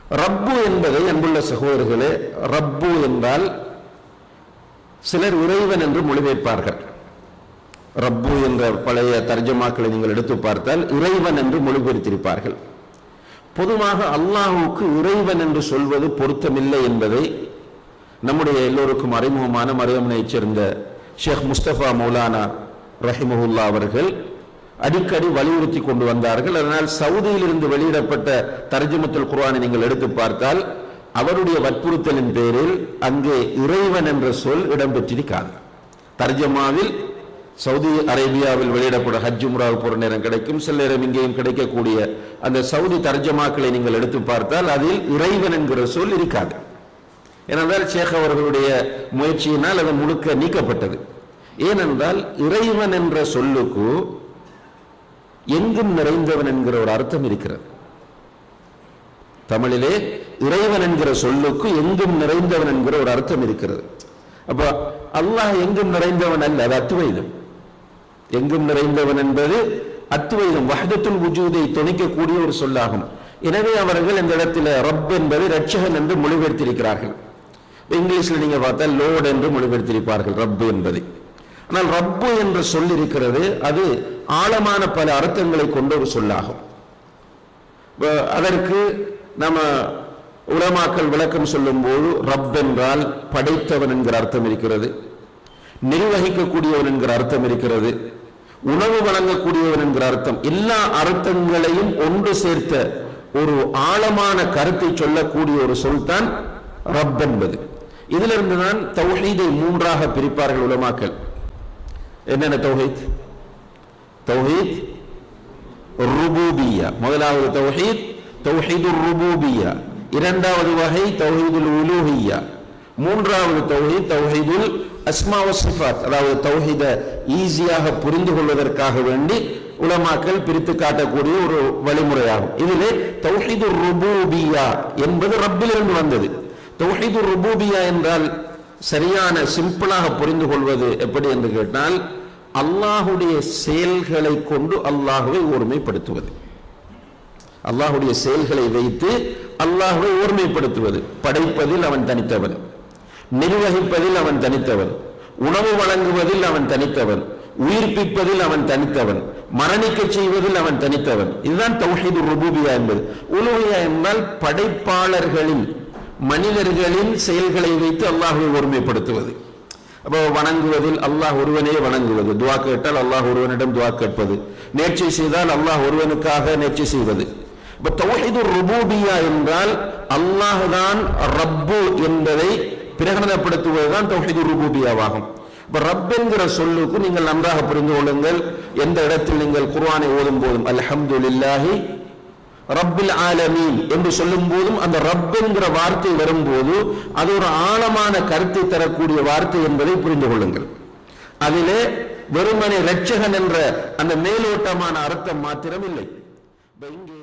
ரப்பு என்பதை அன்புள்ள சகோதரர்களே ரப்பு என்றால் சிலர் இறைவன் என்று மொழிபெயர்ப்பார்கள் ரப்பு என்ற பழைய தர்ஜமாக்களை நீங்கள் எடுத்து பார்த்தால் இறைவன் என்று மொழிபெயர்த்திருப்பார்கள் பொதுவாக அல்லாஹுக்கு இறைவன் என்று சொல்வது பொருத்தமில்லை என்பதை நம்முடைய எல்லோருக்கும் அறிமுகமான மரியமனைச் சேர்ந்த ஷேக் முஸ்தபா மௌலானா ரஹிமஹுல்லா அவர்கள் அடிக்கடி வலியுறுத்தி கொண்டு வந்தார்கள் அதனால் சவுதியிலிருந்து வெளியிடப்பட்ட தர்ஜமத்துல் குர்ஆனை நீங்கள் எடுத்து பார்த்தால் அவருடைய வற்புறுத்தலின் பேரில் அங்கே இறைவன் என்ற சொல் இடம்பெற்றிருக்காது தர்ஜமாவில் சவுதி அரேபியாவில் வெளியிடப்படும் ஹஜ் உம்ராவுக்கு போற நேரம் கிடைக்கும் சில நேரம் இங்கேயும் கிடைக்கக்கூடிய அந்த சவுதி தர்ஜமாக்களை நீங்கள் எடுத்து பார்த்தால் அதில் இறைவன் என்கிற சொல் இருக்காது ஏனென்றால் ஷேக் அவர்களுடைய முயற்சியினால் அது முழுக்க நீக்கப்பட்டது ஏனென்றால் இறைவன் என்ற சொல்லுக்கு எங்கும் நிறைந்தவன் என்கிற ஒரு அர்த்தம் இருக்கிறது தமிழிலே இறைவன் என்கிற சொல்லுக்கு எங்கும் நிறைந்தவன் என்கிற ஒரு அர்த்தம் இருக்கிறது அப்ப அல்லாஹ் எங்கும் நிறைந்தவன் அல்ல அது அத்துவைதம் எங்கும் நிறைந்தவன் என்பது அத்துவைதம் வஹதத்துல் உஜூதை துணிக்கக்கூடிய ஒரு சொல்லாகும் எனவே அவர்கள் இந்த இடத்துல ரப் என்பது ரட்சகன் என்று மொழிபெயர்த்திருக்கிறார்கள் இங்கிலீஷ்ல நீங்க பார்த்தால் லோட் என்று மொழிபெயர்த்திருப்பார்கள் ரப்பு என்பதை ஆனால் ரப்பு என்ற சொல் இருக்கிறது அது ஆழமான பல அர்த்தங்களை கொண்ட ஒரு சொல்லாகும் இப்ப அதற்கு நம்ம உலமாக்கள் விளக்கம் சொல்லும்போது ரப் என்றால் படைத்தவன் என்கிற அர்த்தம் இருக்கிறது நிர்வகிக்கக்கூடியவன் என்கிற அர்த்தம் இருக்கிறது உணவு வழங்கக்கூடியவன் என்கிற அர்த்தம் எல்லா அர்த்தங்களையும் ஒன்று சேர்த்த ஒரு ஆழமான கருத்தை சொல்லக்கூடிய ஒரு சொல் தான் ரப் என்பது இதிலிருந்து தான் தௌஹீதை மூன்றாக பிரிப்பார்கள் உலமாக்கள் என்னென்ன தௌஹீத் தௌஹீத் ருபூபியா முதலாவது தௌஹீத் தௌஹீதுர் ருபூபியா இரண்டாவது வகை தௌஹீதுல் உலூஹியா மூன்றாவது தௌஹீத் தௌஹீதுல் அஸ்மா வசிஃபாத் அதாவது தௌஹீத ஈஸியாக புரிந்து கொள்வதற்காக வேண்டி உலமாக்கள் பிரித்து காட்டக்கூடிய ஒரு வழிமுறையாகும் இதிலே தௌஹீதுர் ருபூபியா என்பது ரப்பிலிருந்து வந்தது தௌஹீதுர் ருபூபியா என்றால் சரியான சிம்பிளாக புரிந்து கொள்வது எப்படி என்று கேட்டால் அல்லாஹுடைய செயல்களை கொண்டு அல்லாஹுவை ஒருமைப்படுத்துவது அல்லாஹுடைய செயல்களை வைத்து அல்லாஹுவை ஒருமைப்படுத்துவது படைப்பதில் அவன் தனித்தவன் நிர்வகிப்பதில் அவன் தனித்தவன் உணவு வழங்குவதில் அவன் தனித்தவன் உயிர்ப்பிப்பதில் அவன் தனித்தவன் மரணிக்க செய்வதில் அவன் தனித்தவன் இதுதான் தௌஹீது ருபூபியா என்பது உலுவியா என்றால் படைப்பாளர்களின் மனிதர்களின் செயல்களை வைத்து அல்லாஹுவை ஒருமைப்படுத்துவது அப்போ வணங்குவதில் அல்லாஹ் ஒருவனே வணங்குவது துவா கேட்டால் அல்லாஹ் ஒருவனிடம் துவா கேட்பது நேர்ச்சை செய்தால் அல்லாஹ் ஒருவனுக்காக நேர்ச்சை செய்வது இப்ப தௌஹீது ருபூபியா என்றால் அல்லாஹ் தான் ரப்பு என்பதை பிரகடனப்படுத்துவதுதான் தௌஹீது ருபூபியாவாகும் இப்ப ரப் என்கிற சொல்லுக்கு நீங்கள் நன்றாக புரிந்து கொள்ளுங்கள் எந்த இடத்தில் நீங்கள் குர்ஆனை ஓதும் போதும் அல்ஹம்துலில்லாஹி ரப்பில் ஆலமீன் என்று சொல்லும் போதும் அந்த ரப் என்கிற வார்த்தை வரும்போது அது ஒரு ஆழமான கருத்தை தரக்கூடிய வார்த்தை என்பதை புரிந்து கொள்ளுங்கள் அதிலே வெறுமனை ரட்சகன் என்ற அந்த மேலோட்டமான அர்த்தம் மாத்திரம் இல்லை இப்ப இங்கே